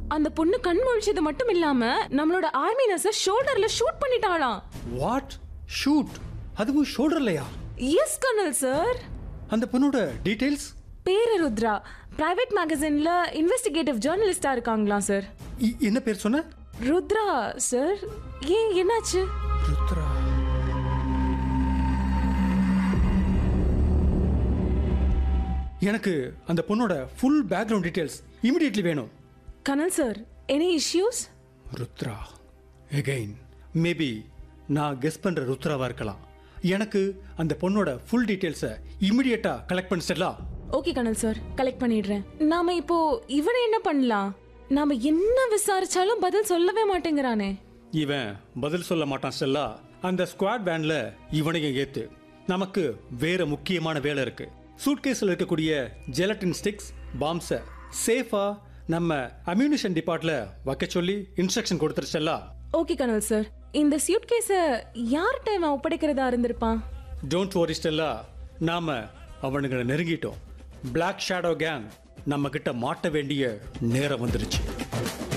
அந்த பொண்ணு கண் முழிச்சது மட்டும் இல்லாம நம்மளோட ஆர்மி நர்ஸ ஷோல்டர்ல ஷூட் பண்ணிட்டாளாம் வாட் ஷூட் அதுவும் ஷோல்டர்லையா எஸ் கர்னல் சார் அந்த பொண்ணோட டீடைல்ஸ் பேரு ருத்ரா பிரைவேட் மேகசின்ல இன்வெஸ்டிகேட்டிவ் ஜேர்னலிஸ்டா இருக்காங்களாம் சார் என்ன பேர் சொன்ன ருத்ரா சார் ஏன் என்னாச்சு ருத்ரா எனக்கு அந்த பொண்ணோட ஃபுல் பேக்ரவுண்ட் டீடைல்ஸ் இமிடியட்லி வேணும் colonel sir any issues Rudra again maybe நான் கெஸ் பண்ற ருத்ராவா இருக்கலாம் எனக்கு அந்த பொண்ணோட ஃபுல் டீடைல்ஸை இமிடியட்டா கலெக்ட் பண்ணிச்சிடலாம் ஓகே கனல் சார் கலெக்ட் பண்ணிடுறேன் நாம இப்போ இவனை என்ன பண்ணலாம் நாம என்ன விசாரிச்சாலும் பதில் சொல்லவே மாட்டேங்கிறானே இவன் பதில் சொல்ல மாட்டான் ஸ்டெல்லா அந்த ஸ்குவாட் வேன்ல இவனையும் ஏத்து நமக்கு வேற முக்கியமான வேலை இருக்கு சூட்கேஸ்ல இருக்கக்கூடிய ஜெலட்டின் ஸ்டிக்ஸ் பாம்ஸை சேஃபா நம்ம அம்யூனிஷன் டிபார்ட்ல வைக்க சொல்லி இன்ஸ்ட்ரக்ஷன் கொடுத்துருச்சல்லா ஓகே கனல் சார் இந்த சியூட் கேஸ யார்கிட்ட இவன் ஒப்படைக்கிறதா இருந்திருப்பான் டோன்ட் worry ஸ்டெல்லா நாம அவனுங்களை நெருங்கிட்டோம் Black ஷேடோ கேங் நம்ம கிட்ட மாட்ட வேண்டிய நேரம் வந்துருச்சு